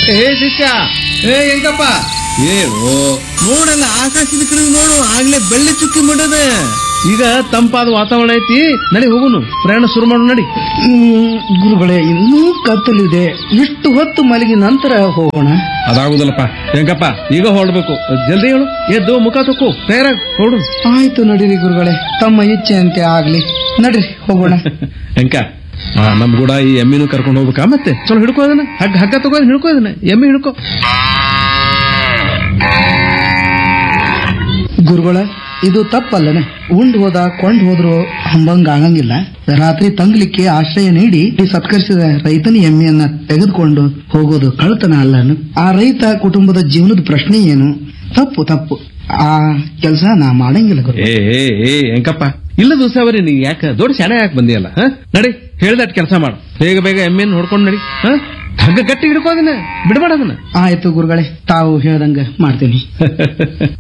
ಏ ಶಿಷ್ಯ ಏ ಹೆಂಗಪ್ಪ ಏನು ನೋಡಲ್ಲ ಆಕಾಶದ ಕಡೆ ನೋಡು ಆಗ್ಲೇ ಬೆಳ್ಳಿ ಚುಕ್ಕಿ ಬಿಟ್ಟದೆ ಈಗ ತಂಪಾದ ವಾತಾವರಣ ಐತಿ ನಡಿ ಹೋಗುನು ಪ್ರಯಾಣ ಶುರು ಮಾಡು ನಡಿ ಹ್ಮ್, ಗುರುಗಳೇ ಇನ್ನೂ ಕತ್ತಲಿದೆ ಇಷ್ಟು ಹೊತ್ತು ಮಲಗಿ ನಂತರ ಹೋಗೋಣ ಅದಾಗುದಲ್ಲಪ್ಪ ಹೆಂಗಪ್ಪ ಈಗ ಹೊರಡ್ಬೇಕು ಜಲ್ದಿ ಹೇಳು ಎದ್ದು ಮುಖ ತಕ್ಕು ತಯಾರಾಗ್ ಹೊರಡು ಆಯ್ತು ನಡೀರಿ ಗುರುಗಳೇ ತಮ್ಮ ಇಚ್ಛೆಯಂತೆ ಆಗ್ಲಿ ನಡ್ರಿ ಹೋಗೋಣ ಹೆಂಕ ಆ, ನಮ್ ಕೂಡ ಈ ಎಮ್ಮಿನೂ ಕರ್ಕೊಂಡು ಹೋಗ್ಬೇಕಾ ಮತ್ತೆ ಚಲೋ ಹಿಡ್ಕೋ ಅದನ್ನ ಹಗ್ಗ ಹಗ್ಗ ತಗೋ ಹಿಡ್ಕೋ ಅದನ್ನ ಎಮ್ಮಿ ಹಿಡ್ಕೋ ಗುರುಗಳ ಇದು ತಪ್ಪಲ್ಲನೆ ಉಂಡ್ ಹೋದ ಕೊಂಡ್ ಹೋದ್ರು ಹಂಬಂಗ ಆಗಂಗಿಲ್ಲ ರಾತ್ರಿ ತಂಗ್ಲಿಕ್ಕೆ ಆಶ್ರಯ ನೀಡಿ ಈ ಸತ್ಕರಿಸಿದ ರೈತನ ಎಮ್ಮೆಯನ್ನ ತೆಗೆದುಕೊಂಡು ಹೋಗೋದು ಕಳ್ತನ ಅಲ್ಲನು ಆ ರೈತ ಕುಟುಂಬದ ಜೀವನದ ಪ್ರಶ್ನೆ ಏನು ತಪ್ಪು ತಪ್ಪು ಆ ಕೆಲಸ ನಾ ಮಾಡಂಗಿಲ್ಲ ಗುರು ಏ ಏ ಏ ಹೆಂಕಪ್ಪ ಇಲ್ಲ ದಿವಸಾವರಿ ನೀ ಯಾಕ ದೊಡ್ಡ ಶಾಣೆ ಯಾಕೆ ಬಂದಿಯಲ್ಲ ಹ ನಡಿ ಹೇಳ್ದಟ್ ಕೆಲಸ ಮಾಡು ಬೇಗ ಬೇಗ ಎಮ್ಮೆಯನ್ನು ಹೊಡ್ಕೊಂಡು ನಡಿ ಹ ಹಗ್ಗ ಗಟ್ಟಿ ಹಿಡ್ಕೋ ಅದನ್ನ ಬಿಡಬೇಡ ಅದನ್ನ ಆಯ್ತು ಗುರುಗಳೇ ತಾವು ಹೇಳ್ದಂಗ ಮಾಡ್ತೀನಿ